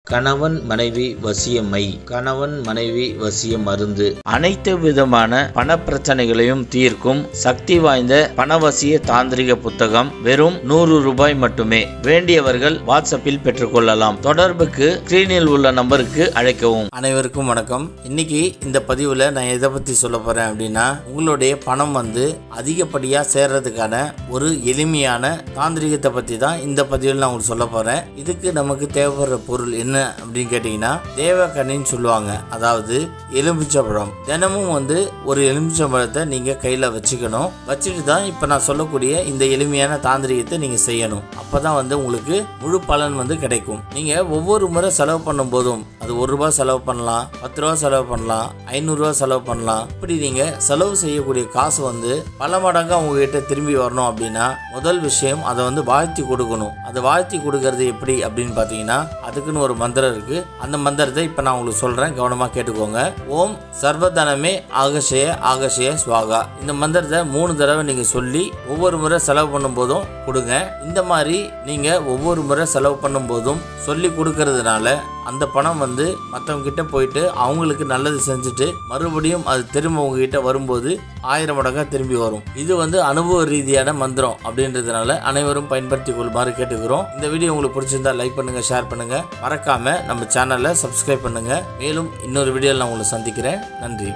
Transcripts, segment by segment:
கணவன் மனைவி வசியமை கணவன் மனைவி வசிய மருந்து அனைத்து விதமான பண பிரச்சனைகளையும் தீர்க்கும் சக்தி வாய்ந்த பணவசிய தாந்திரிக புத்தகம் வெறும் நூறு ரூபாய் மட்டுமே வேண்டியவர்கள் வாட்ஸ்அப்பில் பெற்றுக்கொள்ளலாம் தொடர்புக்கு ஸ்கிரீனில் உள்ள நம்பருக்கு அழைக்கவும் அனைவருக்கும் வணக்கம் இன்னைக்கு இந்த பதிவில் நான் எதை பற்றி சொல்ல போகிறேன் அப்படின்னா உங்களுடைய பணம் வந்து அதிகப்படியாக சேர்றதுக்கான ஒரு எளிமையான தாந்திரிகத்தை பற்றி தான் இந்த பதிவில் நான் உங்களுக்கு சொல்ல போகிறேன் இதுக்கு நமக்கு தேவைப்படுற பொருள் என்ன அப்படின்னு கேட்டிங்கன்னா தேவக்கண்ணின்னு சொல்லுவாங்க அதாவது எலுமிச்சம்பழம் தினமும் வந்து ஒரு எலுமிச்சம்பழத்தை நீங்கள் கையில் வச்சுக்கணும் வச்சுட்டு தான் இப்போ நான் சொல்லக்கூடிய இந்த எளிமையான தாந்திரிகத்தை நீங்கள் செய்யணும் அப்போ தான் வந்து உங்களுக்கு முழு பலன் வந்து கிடைக்கும் நீங்கள் ஒவ்வொரு முறை செலவு பண்ணும் போதும் அது ஒரு ரூபா செலவு பண்ணலாம் பத்து ரூபா செலவு பண்ணலாம் ஐநூறுரூவா செலவு பண்ணலாம் இப்படி நீங்கள் செலவு செய்யக்கூடிய காசு வந்து பல மடங்காக உங்ககிட்ட திரும்பி வரணும் அப்படின்னா முதல் விஷயம் அதை வந்து வாழ்த்தி கொடுக்கணும் அதை வாழ்த்தி கொடுக்கறது எப்படி அப்படின்னு பார்த்தீங்கன்னா அதுக்குன்னு ஒரு மந்திரம் இருக்கு அந்த மந்திரத்தை இப்போ நான் உங்களுக்கு சொல்கிறேன் கவனமாக கேட்டுக்கோங்க ஓம் சர்வதனமே ஆகஷய ஆகஷய ஸ்வாகா இந்த மந்திரத்தை மூணு தடவை நீங்கள் சொல்லி ஒவ்வொரு முறை செலவு பண்ணும்போதும் கொடுங்க இந்த மாதிரி நீங்கள் ஒவ்வொரு முறை செலவு பண்ணும்போதும் சொல்லி கொடுக்கறதுனால அந்த பணம் வந்து மற்றவங்க கிட்ட போயிட்டு அவங்களுக்கு நல்லது செஞ்சுட்டு மறுபடியும் அது திரும்ப உங்ககிட்ட வரும்போது ஆயிரம் மடங்காக திரும்பி வரும் இது வந்து அனுபவ ரீதியான மந்திரம் அப்படின்றதுனால அனைவரும் பயன்படுத்தி கொள்ளுமாறு கேட்டுக்கிறோம் இந்த வீடியோ உங்களுக்கு பிடிச்சிருந்தா லைக் பண்ணுங்க ஷேர் பண்ணுங்க மறக்காம நம்ம சேனலை சப்ஸ்கிரைப் பண்ணுங்க மேலும் இன்னொரு வீடியோவில் நான் உங்களை சந்திக்கிறேன் நன்றி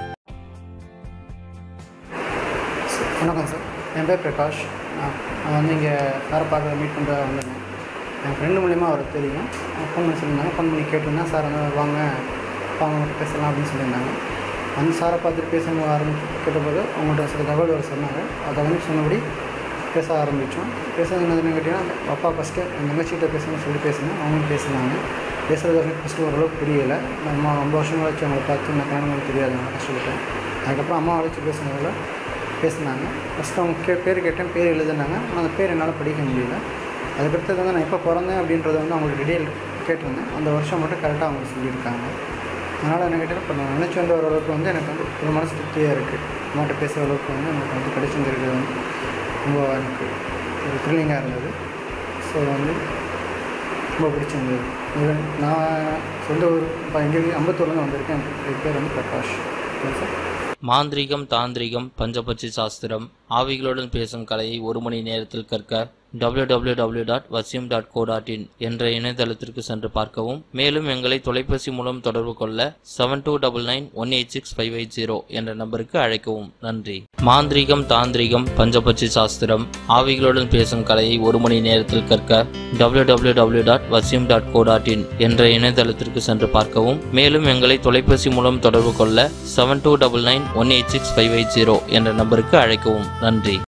வணக்கம் சார் என் பேர் பிரகாஷ் நான் நான் வந்து இங்கே சாரை பார்க்க மீட் பண்ணுற வந்திருந்தேன் என் ஃப்ரெண்டு மூலிமா அவருக்கு தெரியும் ஃபோன் பண்ணி சொல்லியிருந்தாங்க ஃபோன் பண்ணி கேட்டிருந்தேன் சார் வந்து வாங்க வாங்க மட்டும் பேசலாம் அப்படின்னு சொல்லியிருந்தாங்க அந்த சாரை பார்த்துட்டு பேசணும் ஆரம்பிச்சு கேட்டபோது அவங்கள்ட்ட சில தகவல் அவர் சொன்னாங்க அதை வந்து சொன்னபடி பேச ஆரம்பித்தோம் பேசுறது என்னதுன்னு கேட்டிங்கன்னா அப்பா ஃபஸ்ட்டு என் தங்கச்சிகிட்ட பேசணும்னு சொல்லி பேசினேன் அவங்களும் பேசினாங்க பேசுகிறது வந்து ஃபஸ்ட்டு ஓரளவுக்கு புரியலை நம்ம ரொம்ப வருஷம் கழிச்சு அவங்களை பார்த்து நான் கல்யாணம் பண்ண தெரியாது நான் கஷ்டப்பட்டேன் அதுக்கப்புறம் அம்மா அழைச்சி பேசினதில் பேசினாங்க ஃபஸ்ட்டு அவங்க கே பேர் கேட்டேன் பேர் எழுதுனாங்க ஆனால் அந்த பேர் என்னால் படிக்க முடியல அதுக்கடுத்தது வந்து நான் எப்போ பிறந்தேன் அப்படின்றத வந்து அவங்களுக்கு டீட்டெயில் கேட்டிருந்தேன் அந்த வருஷம் மட்டும் கரெக்டாக அவங்க சொல்லியிருக்காங்க அதனால் என்ன கேட்டால் இப்போ நான் நினச்சி வந்த ஓரளவுக்கு வந்து எனக்கு வந்து ஒரு மனசு திருப்தியாக இருக்குது அம்மாட்ட பேசுகிற அளவுக்கு வந்து எனக்கு வந்து கிடைச்சிருந்துருக்கிறது வந்து ரொம்ப எனக்கு ஒரு த்ரில்லிங்காக இருந்தது ஸோ வந்து ரொம்ப பிடிச்சிருந்தது ஈவன் நான் சொந்த ஊர் இப்போ எங்கள் அம்பத்தூர்லேருந்து வந்திருக்கேன் என் பேர் வந்து பிரகாஷ் சார் மாந்திரிகம் தாந்திரிகம் பஞ்சபட்சி சாஸ்திரம் ஆவிகளுடன் பேசும் கலையை ஒரு மணி நேரத்தில் கற்க www.vasyam.co.in டாட் வசியம் டாட் கோ டாட் இன் என்ற இணையதளத்திற்கு சென்று பார்க்கவும் மேலும் எங்களை தொலைபேசி மூலம் தொடர்பு கொள்ள seven two double nine one eight six five eight zero என்ற நம்பருக்கு அழைக்கவும் நன்றி மாந்திரிகம் தாந்திரிகம் பஞ்சபட்சி சாஸ்திரம் ஆவிகளுடன் பேசும் கலையை ஒரு மணி நேரத்தில் கற்க www.vasyam.co.in டாட் வசியம் டாட் கோ டாட் இன் என்ற இணையதளத்திற்கு சென்று பார்க்கவும் மேலும் எங்களை தொலைபேசி மூலம் தொடர்பு கொள்ள seven two double nine one eight six five eight zero என்ற நம்பருக்கு அழைக்கவும் நன்றி